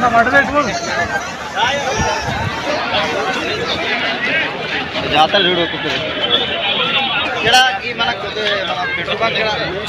జాతర చూడు ఒక్కొక్కరు ఇక్కడ ఈ మన కొద్ది మన పెట్టుబడి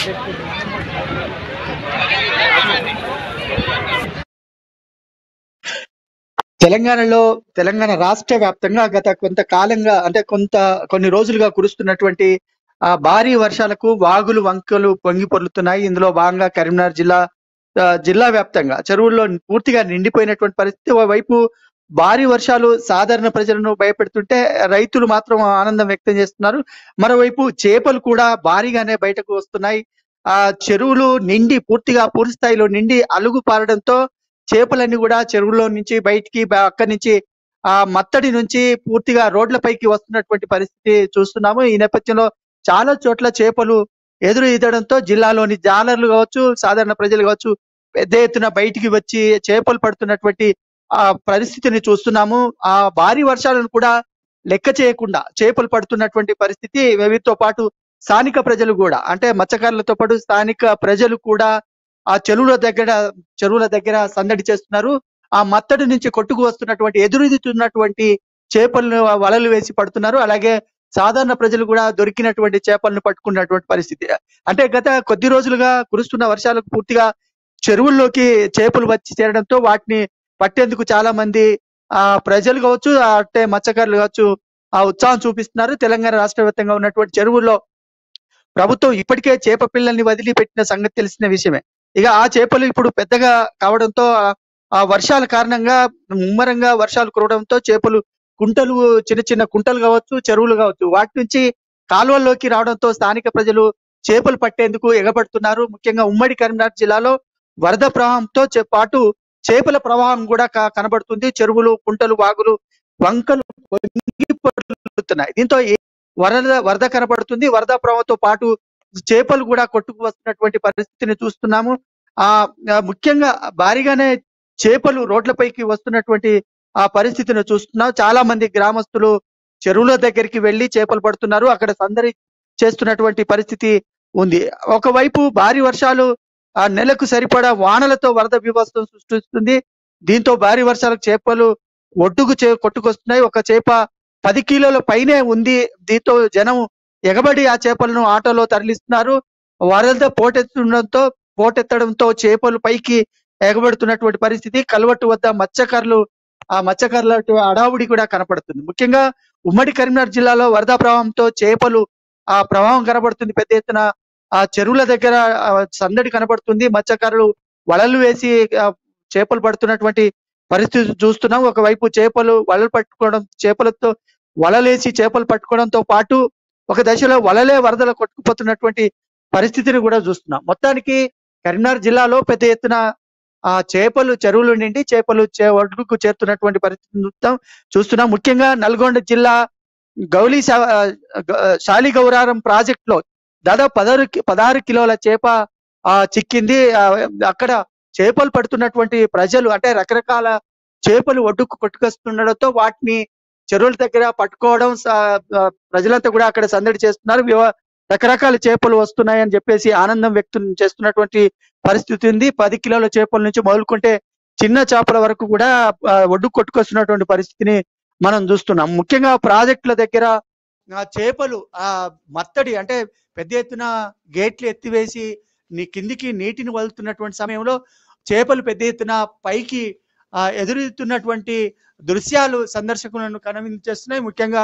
తెలంగాణలో తెలంగాణ రాష్ట్ర వ్యాప్తంగా గత కొంతకాలంగా అంటే కొంత కొన్ని రోజులుగా కురుస్తున్నటువంటి ఆ భారీ వర్షాలకు వాగులు వంకలు పొంగి పొర్లుతున్నాయి ఇందులో భాగంగా కరీంనగర్ జిల్లా ఆ, జిల్లా వ్యాప్తంగా చెరువుల్లో పూర్తిగా నిండిపోయినటువంటి పరిస్థితి ఓవైపు భారీ వర్షాలు సాధారణ ప్రజలను భయపెడుతుంటే రైతులు మాత్రం ఆనందం వ్యక్తం చేస్తున్నారు మరోవైపు చేపలు కూడా భారీగానే బయటకు వస్తున్నాయి ఆ చెరువులు నిండి పూర్తిగా పూర్తి స్థాయిలో నిండి అలుగు పారడంతో చేపలన్నీ కూడా చెరువులో నుంచి బయటికి బ- అక్కడి నుంచి ఆ మత్తడి నుంచి పూర్తిగా రోడ్లపైకి వస్తున్నటువంటి పరిస్థితి చూస్తున్నాము ఈ నేపథ్యంలో చాలా చోట్ల చేపలు ఎదురు ఈదడంతో జిల్లాలోని జాలర్లు కావచ్చు సాధారణ ప్రజలు కావచ్చు పెద్ద ఎత్తున బయటికి వచ్చి చేపలు పడుతున్నటువంటి ఆ పరిస్థితిని చూస్తున్నాము ఆ భారీ వర్షాలను కూడా లెక్క చేయకుండా చేపలు పడుతున్నటువంటి పరిస్థితి వీటితో పాటు స్థానిక ప్రజలు కూడా అంటే మత్స్యకారులతో పాటు స్థానిక ప్రజలు కూడా ఆ చెరువుల దగ్గర చెరువుల దగ్గర సందడి చేస్తున్నారు ఆ మత్తడి నుంచి కొట్టుకు వస్తున్నటువంటి ఎదురుదితున్నటువంటి చేపలను వలలు వేసి పడుతున్నారు అలాగే సాధారణ ప్రజలు కూడా దొరికినటువంటి చేపలను పట్టుకున్నటువంటి పరిస్థితి అంటే గత కొద్ది రోజులుగా కురుస్తున్న వర్షాలకు పూర్తిగా చెరువుల్లోకి చేపలు వచ్చి చేరడంతో వాటిని పట్టేందుకు చాలా మంది ఆ ప్రజలు కావచ్చు అంటే మత్స్యకారులు కావచ్చు ఆ ఉత్సాహం చూపిస్తున్నారు తెలంగాణ రాష్ట్ర వ్యాప్తంగా ఉన్నటువంటి చెరువుల్లో ప్రభుత్వం ఇప్పటికే చేప పిల్లల్ని వదిలిపెట్టిన సంగతి తెలిసిన విషయమే ఇక ఆ చేపలు ఇప్పుడు పెద్దగా కావడంతో ఆ- ఆ వర్షాల కారణంగా ముమ్మరంగా వర్షాలు కురవడంతో చేపలు కుంటలు చిన్న చిన్న కుంటలు కావచ్చు చెరువులు కావచ్చు వాటి నుంచి కాలువల్లోకి రావడంతో స్థానిక ప్రజలు చేపలు పట్టేందుకు ఎగబడుతున్నారు ముఖ్యంగా ఉమ్మడి కరీంనగర్ జిల్లాలో వరద ప్రవాహంతో చే- పాటు చేపల ప్రవాహం కూడా క- కనబడుతుంది చెరువులు కుంటలు వాగులు వంకలు పొంగి పొర్లుతున్నాయి దీంతో ఏ- వరద వరద కనబడుతుంది వరద ప్రవాహంతో పాటు చేపలు కూడా కొట్టుకు వస్తున్నటువంటి పరిస్థితిని చూస్తున్నాము ఆ ఆ, ముఖ్యంగా భారీగానే చేపలు రోడ్లపైకి వస్తున్నటువంటి ఆ పరిస్థితిని చూస్తున్నాం చాలా మంది గ్రామస్తులు చెరువుల దగ్గరికి వెళ్లి చేపలు పడుతున్నారు అక్కడ సందడి చేస్తున్నటువంటి పరిస్థితి ఉంది ఒకవైపు భారీ వర్షాలు ఆ నెలకు సరిపడా వానలతో వరద వివస్థ సృష్టిస్తుంది దీంతో భారీ వర్షాలకు చేపలు ఒడ్డుకు చే కొట్టుకొస్తున్నాయి ఒక చేప పది కిలోల పైనే ఉంది దీంతో జనం ఎగబడి ఆ చేపలను ఆటోలో తరలిస్తున్నారు వరద పోటెత్తుండడంతో పోటెత్తడంతో చేపలు పైకి ఎగబడుతున్నటువంటి పరిస్థితి కల్వట్టు వద్ద మత్స్యకారులు ఆ మత్స్యకారుల అడావుడి కూడా కనపడుతుంది ముఖ్యంగా ఉమ్మడి కరీంనగర్ జిల్లాలో వరద ప్రవాహంతో చేపలు ఆ ప్రవాహం కనబడుతుంది పెద్ద ఎత్తున ఆ చెరువుల దగ్గర ఆ, సందడి కనబడుతుంది మత్స్యకారులు వలలు వేసి ఆ, చేపలు పడుతున్నటువంటి పరిస్థితి చూస్తున్నాం ఒకవైపు చేపలు వలలు పట్టుకోవడం చేపలతో వలలేసి చేపలు పట్టుకోవడంతో పాటు ఒక దశలో వలలే వరదలు కొట్టుకుపోతున్నటువంటి పరిస్థితిని కూడా చూస్తున్నాం మొత్తానికి కరీంనగర్ జిల్లాలో పెద్ద ఎత్తున ఆ చేపలు చెరువులు నిండి చేపలు చే ఒడ్డుకు చేరుతున్నటువంటి పరిస్థితిని చూస్తాం చూస్తున్నాం ముఖ్యంగా నల్గొండ జిల్లా గౌలి శా- ఆ, గ- శాలిగౌరారం ప్రాజెక్ట్ లో దాదాపు పదహారు కి- పదహారు కిలోల చేప ఆ చిక్కింది ఆ, అక్కడ చేపలు పడుతున్నటువంటి ప్రజలు అంటే రకరకాల చేపలు ఒడ్డుకు కొట్టుకొస్తుండడంతో వాటిని చెరువుల దగ్గర పట్టుకోవడం స- ఆ, ప్రజలంతా కూడా అక్కడ సందడి చేస్తున్నారు వివ- రకరకాల చేపలు వస్తున్నాయని చెప్పేసి ఆనందం వ్యక్తం చేస్తున్నటువంటి పరిస్థితి ఉంది పది కిలోల చేపల నుంచి మొదలుకుంటే చిన్న చేపల వరకు కూడా ఆ, ఒడ్డు కొట్టుకొస్తున్నటువంటి పరిస్థితిని మనం చూస్తున్నాం ముఖ్యంగా ప్రాజెక్టుల దగ్గర ఆ చేపలు ఆ మత్తడి అంటే పెద్ద ఎత్తున గేట్లు ఎత్తివేసి నీ కిందికి నీటిని వదులుతున్నటువంటి సమయంలో చేపలు పెద్ద ఎత్తున పైకి ఆ, ఎదురుతున్నటువంటి దృశ్యాలు సందర్శకులను కనువించేస్తున్నాయి ముఖ్యంగా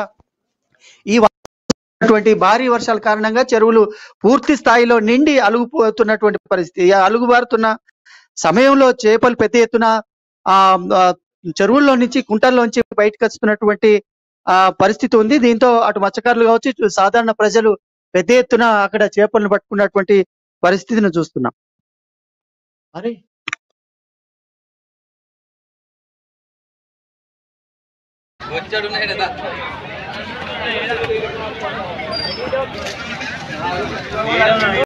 ఈ టువంటి భారీ వర్షాల కారణంగా చెరువులు పూర్తి స్థాయిలో నిండి అలుగుపోతున్నటువంటి పరిస్థితి ఈ అలుగుబారుతున్న సమయంలో చేపలు పెద్ద ఎత్తున ఆ ఆ, చెరువుల్లో నుంచి కుంటల్లోంచి బయటకు వస్తున్నటువంటి ఆ పరిస్థితి ఉంది దీంతో అటు మత్స్యకారులు కావచ్చు ఇటు సాధారణ ప్రజలు పెద్ద ఎత్తున అక్కడ చేపలను పట్టుకున్నటువంటి పరిస్థితిని చూస్తున్నాం అరే వచ్చాడు